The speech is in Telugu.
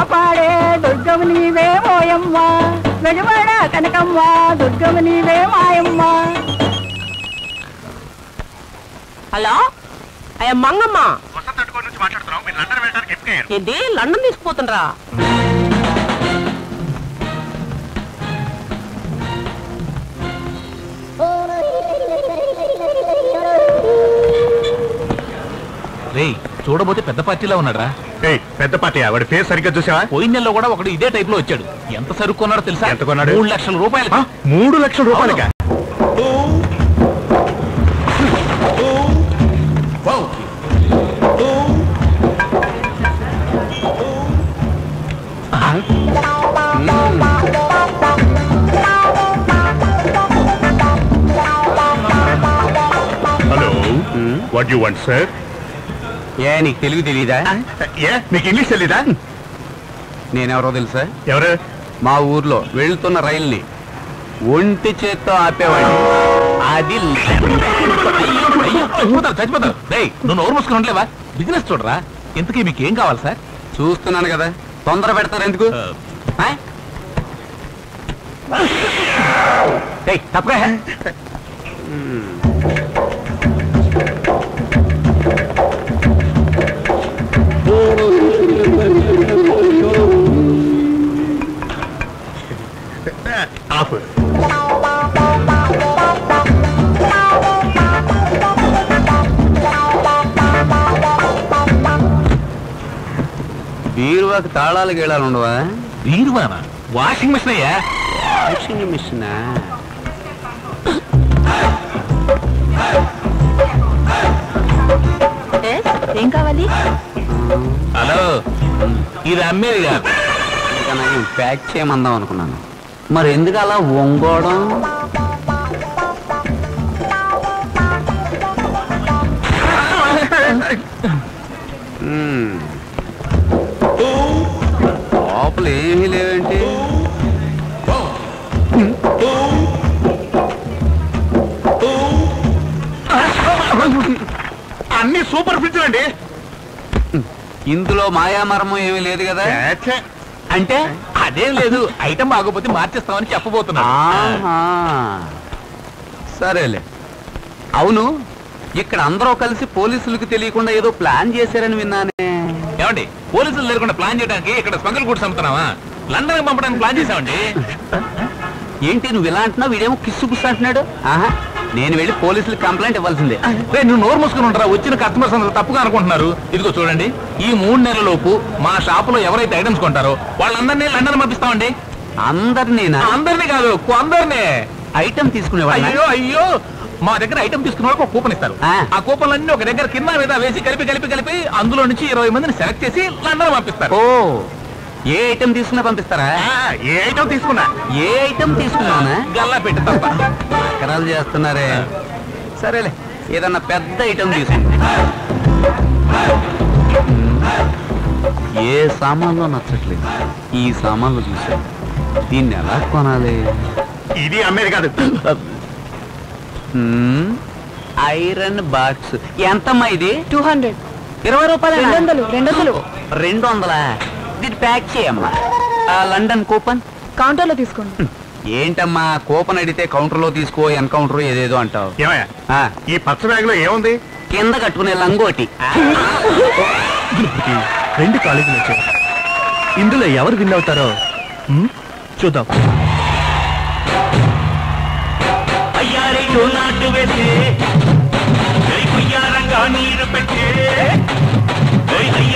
కాపాడే దుర్గము నీవే ఓయమ్మ వెలువడ కనకమ్మ దుర్గము నీవే మాయమ్మ హలో అయ్యా మంగమ్మ వసంత అడ్డుకోని నుంచి మాట్లాడుతున్నాం మీరు లండన్ వెళ్ళడానికి ఎప్పుకయ్యారు ఏంటి లండన్ తీసుకుపోతుండ్రా రేయ్ చూడబోతే పెద్ద పార్టీలో ఉన్నాడా ఏయ్ పెద్ద పార్టీ వాడి ఫేస్ సరిగ్గా చూసావా పోయిన నెలలో కూడా ఒకడు ఇదే టైప్ లో వచ్చాడు ఎంత సరుకు కొన్నాడో తెలుసా ఎంత కొన్నాడు? మూడు లక్షల రూపాయలు ఆ, మూడు లక్షల రూపాయలకా hello what you want sir ఏ నీకు తెలుగు తెలీదా ఏ మీకు ఇంగ్లీష్ తెలీదా నేనెవరో తెలుసా ఎవరు మా ఊర్లో వెళ్తున్న రైల్ని ఒంటి చేత్తో ఆపేవాడిని అది అయ్యో చచ్చిపోతారు చచ్చిపోతారు రేయ్ నువ్వు నోరు మూసుకుని ఉండలేవా బిజినెస్ చూడరా ఇంతకీ మీకు ఏం కావాలి సార్ చూస్తున్నాను కదా తొందర పెడతారు ఎందుకు ఆ? రేయ్ తప్పగా ఆపు బీరువాకి తాళాలు గీళాలు ఉండవా వీరువానా వాషింగ్ మిషన్ అయ్యా వాషింగ్ మిషన్ ఏం కావాలి హలో ఇది అమ్మేది కాదు ప్యాక్ చేయమందాం అనుకున్నాను మరి ఎందుకు అలా వంగోవడం మ్మ్. లోపల ఏమీ లేవేంటి అన్ని సూపర్ ఫ్రిడ్జ్ అండి ఇందులో మాయామరము ఏమీ లేదు కదా అంటే అదేం లేదు ఐటమ్ బాగోపోతే మార్చేస్తామని చెప్పబోతున్నా ఆహా. సరేలే అవును ఇక్కడ అందరూ కలిసి పోలీసులకు తెలియకుండా ఏదో ప్లాన్ చేశారని విన్నానే ఏమండి పోలీసులు లేకుండా ప్లాన్ చేయడానికి ఇక్కడ స్మగుల్ గుడ్స్ అమ్ముతున్నావా లండన్ పంపడానికి ప్లాన్ చేసామండి ఏంటి నువ్వు ఇలా అంటున్నావు వీడేమో కిస్సు పుస్సు అంటున్నాడు ఆహా నేను వెళ్ళి పోలీసులకు కంప్లైంట్ ఇవ్వాల్సిందే రే నువ్వు నోరు మూసుకుని ఉంటారా వచ్చిన కస్టమర్స్ అందరూ తప్పుగా అనుకుంటున్నారు ఇదిగో చూడండి ఈ మూడు నెలల లోపు మా షాపులో ఎవరైతే ఐటమ్స్ కొంటారో వాళ్ళందరినీ లండన్ పంపిస్తామండి అందరినీనా అందరినీ కాదు కొందరినే ఐటమ్ తీసుకునేవాళ్ళ అయ్యో అయ్యో మా దగ్గర ఐటమ్ తీసుకున్న వాళ్ళకి ఒక కూపన్ ఇస్తారు ఆ. ఆ కూపన్ అన్ని ఒక దగ్గర కింద మీద వేసి కలిపి కలిపి కలిపి అందులో నుంచి ఇరవై మందిని సెలెక్ట్ చేసి లండన్ పంపిస్తారు ఓ ఏ ఐటమ్ తీసుకున్నా పంపిస్తారా ఆ, ఏ ఐటమ్ తీసుకున్నా ఏ ఐటమ్ తీసుకున్నానా గల్లా పెట్టి తప్ప ఎకరాలు చేస్తున్నారే సరేలే ఏదన్నా పెద్ద ఐటమ్ తీసుకుంటా ఏ సామాన్లో నచ్చట్లేదు ఈ సామాన్లు చూసా దీన్ని ఎలా కొనాలి ఇది అమ్మేది కాదు హ్మ్, ఐరన్ బాక్స్ ఎంతమ్మా ఇది టూ హండ్రెడ్ ఇరవై రూపాయలు రెండు వందలు రెండు వందలు రెండు వందలా దీన్ని ప్యాక్ చేయమ్మా ఆ లండన్ కూపన్ కౌంటర్లో తీసుకోండి ఏంటమ్మా కూపన్ అడిగితే కౌంటర్లో తీసుకో ఎన్కౌంటర్ ఏదేదో అంటావు ఏమయ్యా ఆ, ఈ పచ్చ బ్యాగ్ లో ఏముంది కింద కట్టుకునే లంగోటి రెండు కాలేజీలు వచ్చాయి ఇందులో ఎవరు విన్ అవుతారో హ్మ్? చూద్దాం అయ్యారే నాటు వేసి